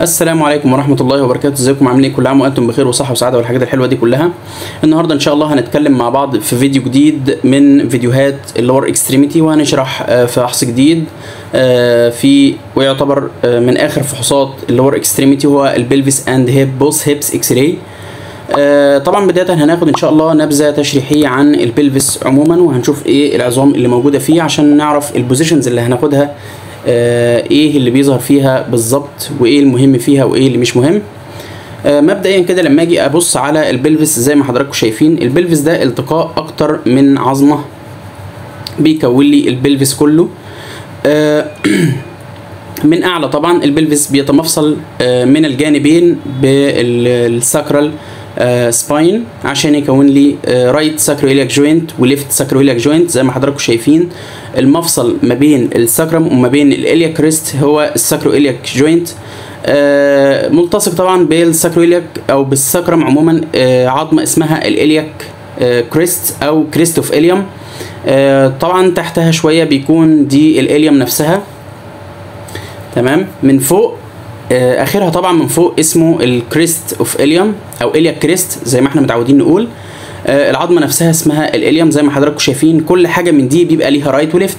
السلام عليكم ورحمة الله وبركاته ازيكم عاملين ايه كل عام وانتم بخير وصحة وسعادة والحاجات الحلوة دي كلها النهاردة ان شاء الله هنتكلم مع بعض في فيديو جديد من فيديوهات اللور اكستريميتي وهنشرح آه، فحص جديد آه، في ويعتبر آه، من اخر فحوصات اللور اكستريميتي هو البلفيس اند هيب بوث هيبس اكس راي طبعا بداية هناخد ان شاء الله نبذة تشريحية عن البلفيس عموما وهنشوف ايه العظام اللي موجودة فيه عشان نعرف البوزيشنز اللي هناخدها آه، ايه اللي بيظهر فيها بالظبط وايه المهم فيها وايه اللي مش مهم آه، مبدئيا كده لما اجي ابص على البلفس زي ما حضراتكم شايفين البلفس ده التقاء اكتر من عظمه بيكون لي البلفس كله آه، من اعلى طبعا البلفس بيتمفصل آه، من الجانبين بالساكرال سباين عشان يكون لي رايت ساكرويلياك جوينت وليفت ساكرويلياك جوينت زي ما حضراتكم شايفين المفصل ما بين الساكرم وما بين الالياك كريست هو الساكرويلياك جوينت آه، ملتصق طبعا بالساكرويلياك او بالساكرم عموما آه، عظمه اسمها الالياك آه، كريست او كريست اوف اليوم طبعا تحتها شويه بيكون دي الاليوم نفسها تمام من فوق آه، اخرها طبعا من فوق اسمه الكريست اوف اليوم او اليا كريست زي ما احنا متعودين نقول آه، العظمه نفسها اسمها الاليوم زي ما حضراتكم شايفين كل حاجه من دي بيبقى ليها رايت وليفت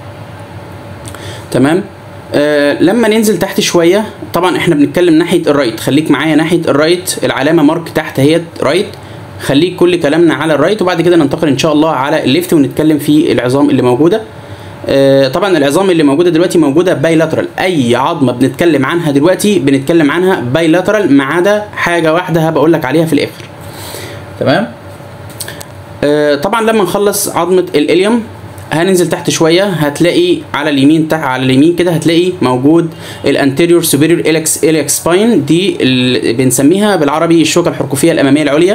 تمام آه لما ننزل تحت شويه طبعا احنا بنتكلم ناحيه الرايت خليك معايا ناحيه الرايت العلامه مارك تحت هي رايت خليك كل كلامنا على الرايت وبعد كده ننتقل ان شاء الله على الليفت ونتكلم في العظام اللي موجوده آه، طبعا العظام اللي موجوده دلوقتي موجوده بايلاترال اي عظمه بنتكلم عنها دلوقتي بنتكلم عنها بايلاترال ما عدا حاجه واحده هبقول لك عليها في الاخر تمام آه، طبعا لما نخلص عظمه الاليوم هننزل تحت شويه هتلاقي على اليمين تحت على اليمين كده هتلاقي موجود الانتيريور سوبيريور اليكس اليكس سباين دي اللي بنسميها بالعربي الشوكه الحركوفيه الاماميه العليا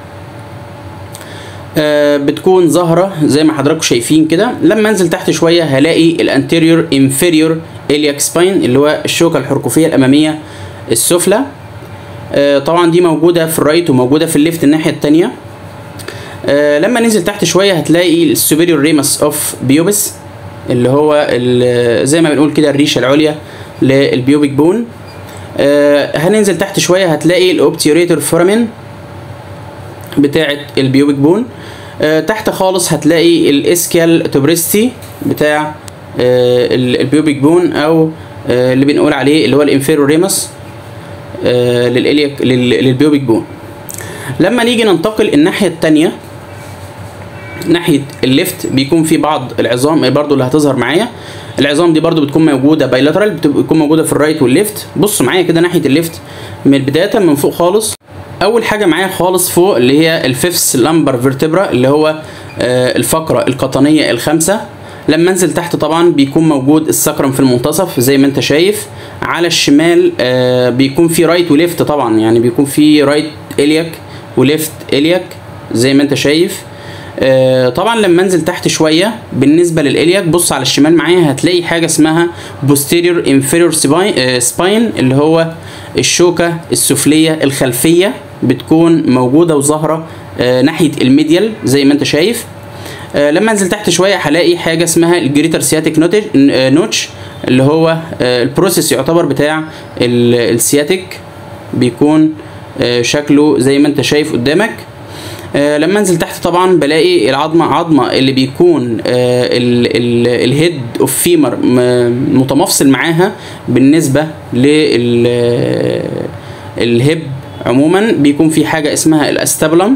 آه، بتكون ظاهرة زي ما حضراتكم شايفين كده لما انزل تحت شوية هلاقي الانتيريور انفيريور الياك سباين اللي هو الشوكة الحركوفية الأمامية السفلى آه، طبعا دي موجودة في الرايت وموجودة في الليفت الناحية التانية آه، لما ننزل تحت شوية هتلاقي السوبيريور ريمس اوف بيوبس اللي هو ال- زي ما بنقول كده الريشة العليا للبيوبيك بون هننزل تحت شوية هتلاقي الاوبتيوريتور فورامين بتاعة البيوبيك بون آه، تحت خالص هتلاقي الاسكيال توبريستي بتاع آه، ال- البيوبيك بون او آه، اللي بنقول عليه اللي هو الانفيرو ريمس للإلياك لل- للبيوبيك بون لما نيجي ننتقل الناحية التانية ناحية الليفت بيكون في بعض العظام برضو اللي هتظهر معايا العظام دي برضو بتكون موجودة بايلاترال بتكون موجودة في الرايت والليفت بصوا معايا كده ناحية الليفت من بداية من فوق خالص اول حاجه معايا خالص فوق اللي هي الفيفس لامبر فيرتبرا اللي هو آه، الفقره القطنيه الخامسه لما انزل تحت طبعا بيكون موجود السكرم في المنتصف زي ما انت شايف على الشمال آه، بيكون في رايت وليفت طبعا يعني بيكون في رايت الياك وليفت الياك زي ما انت شايف آه، طبعا لما انزل تحت شويه بالنسبه للالياك بص على الشمال معايا هتلاقي حاجه اسمها posterior inferior spine آه، spine اللي هو الشوكه السفليه الخلفيه بتكون موجوده وظاهره آه، ناحيه الميديال زي ما انت شايف آه، لما انزل تحت شويه هلاقي حاجه اسمها الجريتر سياتيك نوتش اللي هو آه، البروسيس يعتبر بتاع ال- السياتيك بيكون آه، شكله زي ما انت شايف قدامك آه، لما انزل تحت طبعا بلاقي العظمه عظمه اللي بيكون آه، ال- ال- الهيد اوف فيمر م- متمفصل معاها بالنسبه لل الهيب عموما بيكون في حاجه اسمها الاستابلم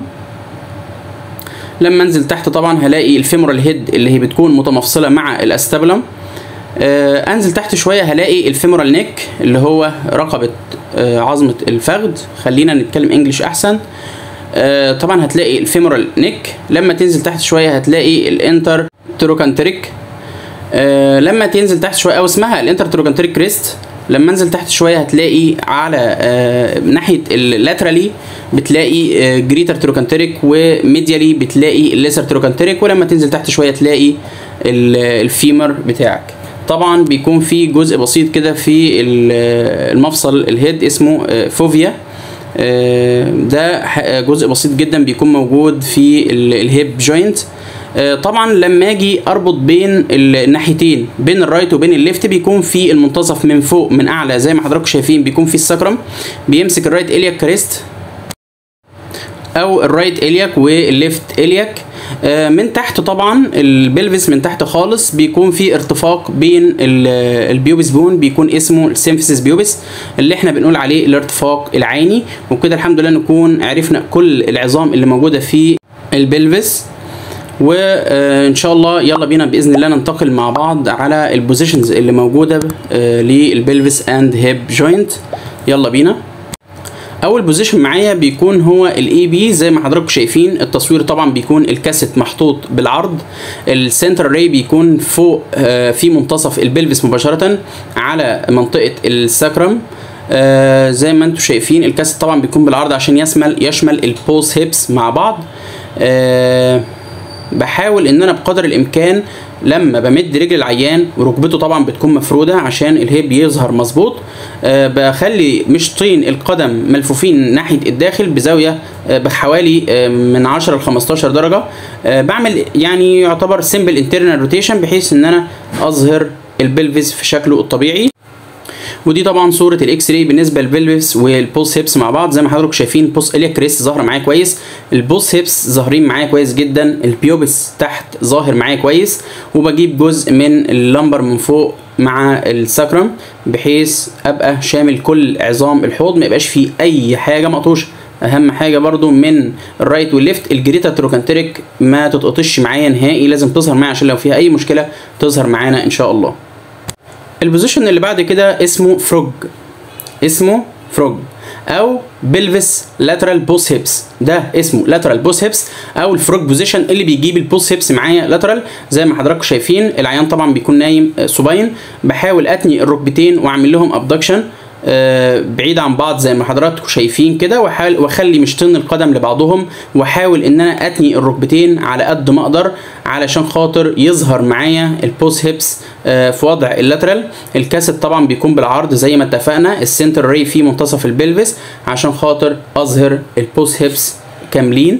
لما انزل تحت طبعا هلاقي الفيمورال هيد اللي هي بتكون متمفصله مع الاستابلم آه انزل تحت شويه هلاقي الفيمورال نيك اللي هو رقبه آه عظمه الفخذ خلينا نتكلم انجليش احسن آه طبعا هتلاقي الفيمورال نيك لما تنزل تحت شويه هتلاقي الانتر تروكانتريك آه لما تنزل تحت شويه او اسمها الانتر تروكانتريك كريست لما انزل تحت شويه هتلاقي على آه ناحيه اللاترالي بتلاقي آه جريتر تروكانتريك وميديالي بتلاقي الليسر تروكانتريك ولما تنزل تحت شويه تلاقي ال- الفيمر بتاعك طبعا بيكون في جزء بسيط كده في ال- المفصل الهيد اسمه آه، فوفيا آه، ده ح- جزء بسيط جدا بيكون موجود في ال- الهيب جوينت آه، طبعا لما اجي اربط بين الناحيتين بين الرايت وبين الليفت بيكون في المنتصف من فوق من اعلى زي ما حضراتكم شايفين بيكون في السكرم بيمسك الرايت الياك كريست او الرايت الياك والليفت الياك آه، من تحت طبعا البلفس من تحت خالص بيكون في ارتفاق بين ال- البيوبس بون بيكون اسمه السيمفيسيس بيوبس اللي احنا بنقول عليه الارتفاق العيني وكده الحمد لله نكون عرفنا كل العظام اللي موجوده في البلفس وان شاء الله يلا بينا باذن الله ننتقل مع بعض على البوزيشنز اللي موجوده آه، للبلفس اند هيب جوينت يلا بينا اول بوزيشن معايا بيكون هو الاي بي زي ما حضراتكم شايفين التصوير طبعا بيكون الكاسيت محطوط بالعرض السنتر ري بيكون فوق آه، في منتصف البلفس مباشره على منطقه الساكرم آه، زي ما انتم شايفين الكاسيت طبعا بيكون بالعرض عشان يشمل يشمل البوز هيبس مع بعض آه، بحاول ان انا بقدر الامكان لما بمد رجل العيان وركبته طبعا بتكون مفروده عشان الهيب يظهر مظبوط أه بخلي مشطين القدم ملفوفين ناحيه الداخل بزاويه أه بحوالي أه من 10 ل 15 درجه أه بعمل يعني يعتبر سمبل انترنال روتيشن بحيث ان انا اظهر البلفس في شكله الطبيعي ودي طبعا صوره الاكس راي بالنسبه للبلفس والبوست هيبس مع بعض زي ما حضراتكم شايفين البوست اليا كريس ظاهره معايا كويس البوست هيبس ظاهرين معايا كويس جدا البيوبس تحت ظاهر معايا كويس وبجيب جزء من اللمبر من فوق مع الساكرم بحيث ابقى شامل كل عظام الحوض ما يبقاش فيه اي حاجه مقطوشه اهم حاجه برضو من الرايت والليفت الجريتا تروكانتريك ما تتقطش معايا نهائي لازم تظهر معايا عشان لو فيها اي مشكله تظهر معانا ان شاء الله البوزيشن اللي بعد كده اسمه فروج اسمه فروج او بلفس لاترال بوس هيبس ده اسمه لاترال بوس هيبس او الفروج بوزيشن اللي بيجيب البوس هيبس معايا لاترال زي ما حضراتكم شايفين العيان طبعا بيكون نايم آه، صباين بحاول اتني الركبتين واعمل لهم ابدكشن آه، بعيد عن بعض زي ما حضراتكم شايفين كده وحال- واخلي مشطين القدم لبعضهم واحاول ان انا اتني الركبتين على قد ما اقدر علشان خاطر يظهر معايا البوست هيبس آه، في وضع اللاترال الكاسيت طبعا بيكون بالعرض زي ما اتفقنا السنتر ري في منتصف البلفس عشان خاطر اظهر البوست هيبس كاملين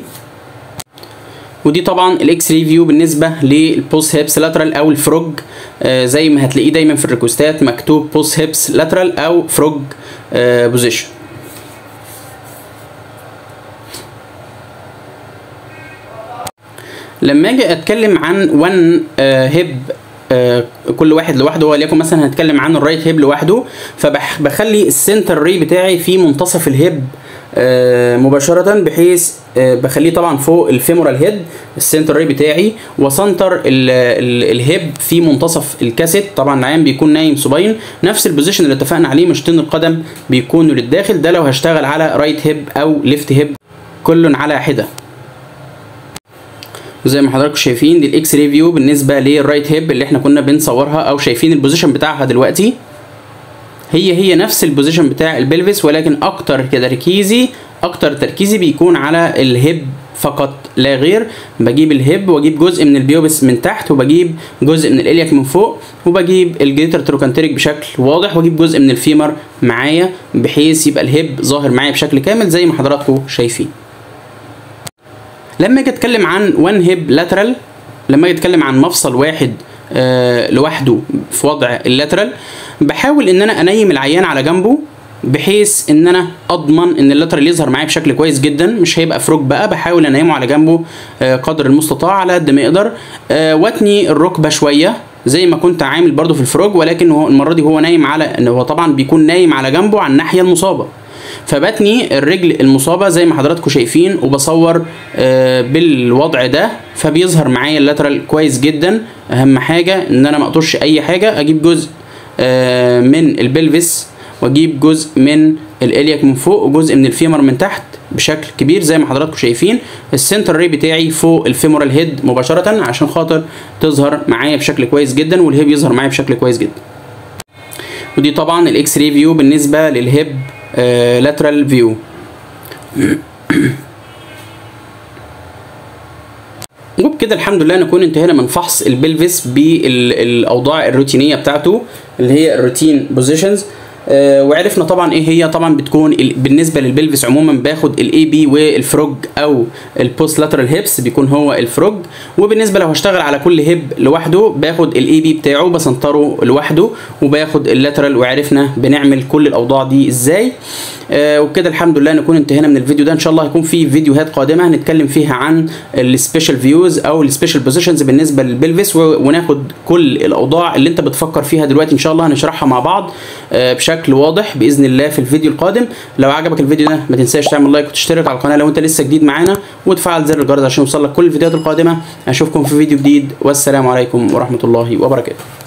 ودي طبعا الاكس راي فيو بالنسبه للبوست هيبس لاترال او الفروج آه زي ما هتلاقيه دايما في الريكوستات مكتوب بوست هيبس لاترال او فروج آه بوزيشن لما اجي اتكلم عن وان هيب كل واحد لوحده وليكن مثلا هنتكلم عن الرايت هيب لوحده فبخلي السنتر ري بتاعي في منتصف الهيب آه، مباشرة بحيث آه، بخليه طبعا فوق الفيمورال هيد السنتر ري بتاعي وسنتر ال- ال- الهيب في منتصف الكاسيت طبعا العيان بيكون نايم صباين نفس البوزيشن اللي اتفقنا عليه مشطين القدم بيكونوا للداخل ده لو هشتغل على رايت هيب او ليفت هيب كل على حده زي ما حضراتكم شايفين دي الاكس راي فيو بالنسبه للرايت هيب اللي احنا كنا بنصورها او شايفين البوزيشن بتاعها دلوقتي هي هي نفس البوزيشن بتاع البلفس ولكن اكتر تركيزي اكتر تركيزي بيكون على الهيب فقط لا غير بجيب الهيب واجيب جزء من البيوبس من تحت وبجيب جزء من الالياك من فوق وبجيب الجريتر تروكانتريك بشكل واضح واجيب جزء من الفيمر معايا بحيث يبقى الهيب ظاهر معايا بشكل كامل زي ما حضراتكم شايفين لما اجي اتكلم عن وان هيب لاترال لما اجي اتكلم عن مفصل واحد آه لوحده في وضع اللاترال بحاول ان انا انيم العيان على جنبه بحيث ان انا اضمن ان اللاترال يظهر معايا بشكل كويس جدا مش هيبقى فروج بقى بحاول انيمه على جنبه آه قدر المستطاع على قد ما يقدر آه واتني الركبه شويه زي ما كنت عامل برضو في الفروج ولكن هو المره دي هو نايم على ان هو طبعا بيكون نايم على جنبه على الناحيه المصابه فبتني الرجل المصابه زي ما حضراتكم شايفين وبصور آه، بالوضع ده فبيظهر معايا اللاترال كويس جدا اهم حاجه ان انا ما اقطرش اي حاجه اجيب جزء آه، من البلفس واجيب جزء من الالياك من فوق وجزء من الفيمر من تحت بشكل كبير زي ما حضراتكم شايفين السنتر ري بتاعي فوق الفيمورال هيد مباشره عشان خاطر تظهر معايا بشكل كويس جدا والهيب يظهر معايا بشكل كويس جدا ودي طبعا الاكس راي فيو بالنسبه للهيب لاترال فيو وبكده الحمد لله نكون انتهينا من فحص البلفس بالاوضاع الروتينيه بتاعته اللي هي الروتين بوزيشنز آه، وعرفنا طبعا ايه هي طبعا بتكون ال- بالنسبه للبلفس عموما باخد الاي بي والفروج او البوست لاترال هيبس بيكون هو الفروج وبالنسبه لو هشتغل على كل هيب لوحده باخد الاي بي بتاعه بسنطره لوحده وباخد اللاترال وعرفنا بنعمل كل الاوضاع دي ازاي آه وبكده الحمد لله نكون انتهينا من الفيديو ده ان شاء الله هيكون في فيديوهات قادمه هنتكلم فيها عن السبيشال فيوز او السبيشال بوزيشنز بالنسبه للبلفس و- وناخد كل الاوضاع اللي انت بتفكر فيها دلوقتي ان شاء الله هنشرحها مع بعض آه بشكل واضح باذن الله في الفيديو القادم لو عجبك الفيديو ده ما تنساش تعمل لايك وتشترك على القناه لو انت لسه جديد معانا وتفعل زر الجرس عشان يوصلك كل الفيديوهات القادمه اشوفكم في فيديو جديد والسلام عليكم ورحمه الله وبركاته